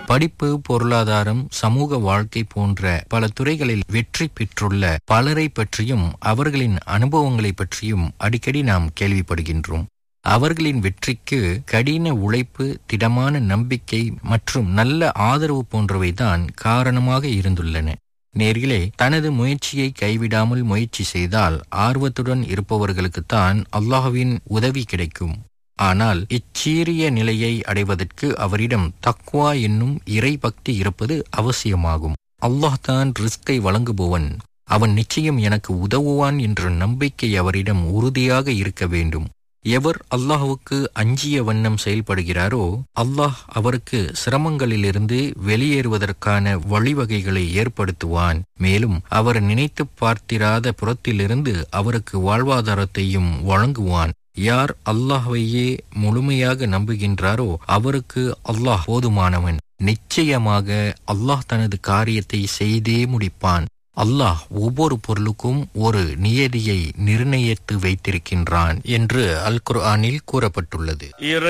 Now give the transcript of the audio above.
படிப்பு பொருளாதாரம் சமூக வாழ்க்கை போன்ற பல துறைகளில் வெற்றி பெற்றுள்ள பலரை பற்றியும் அவர்களின் அனுபவங்களை பற்றியும் அடிக்கடி நாம் கேள்விப்படுகின்றோம் அவர்களின் வெற்றிக்கு கடின உழைப்பு திடமான நம்பிக்கை மற்றும் நல்ல ஆதரவு போன்றவைதான் காரணமாக இருந்துள்ளன நேர்களே தனது முயற்சியை கைவிடாமல் முயற்சி செய்தால் ஆர்வத்துடன் இருப்பவர்களுக்குத்தான் அல்லாஹ்வின் உதவி கிடைக்கும் ஆனால் இச்சீரிய நிலையை அடைவதற்கு அவரிடம் தக்வா என்னும் இறை பக்தி இருப்பது அவசியமாகும் அல்லாஹ் தான் ரிஸ்கை வழங்குபவன் அவன் நிச்சயம் எனக்கு உதவுவான் என்ற நம்பிக்கை அவரிடம் உறுதியாக இருக்க வேண்டும் எவர் அல்லாஹுவுக்கு அஞ்சிய வண்ணம் செயல்படுகிறாரோ அல்லாஹ் அவருக்கு சிரமங்களிலிருந்து வெளியேறுவதற்கான வழிவகைகளை ஏற்படுத்துவான் மேலும் அவர் நினைத்து பார்த்திராத புறத்திலிருந்து அவருக்கு வாழ்வாதாரத்தையும் வழங்குவான் யார் அல்லாஹ்வையே முழுமையாக நம்புகின்றாரோ அவருக்கு அல்லாஹ் போதுமானவன் நிச்சயமாக அல்லாஹ் தனது காரியத்தை செய்தே முடிப்பான் அல்லாஹ் ஒவ்வொரு பொருளுக்கும் ஒரு நியதியை நிர்ணயித்து வைத்திருக்கின்றான் என்று அல் குர்ஆனில் கூறப்பட்டுள்ளது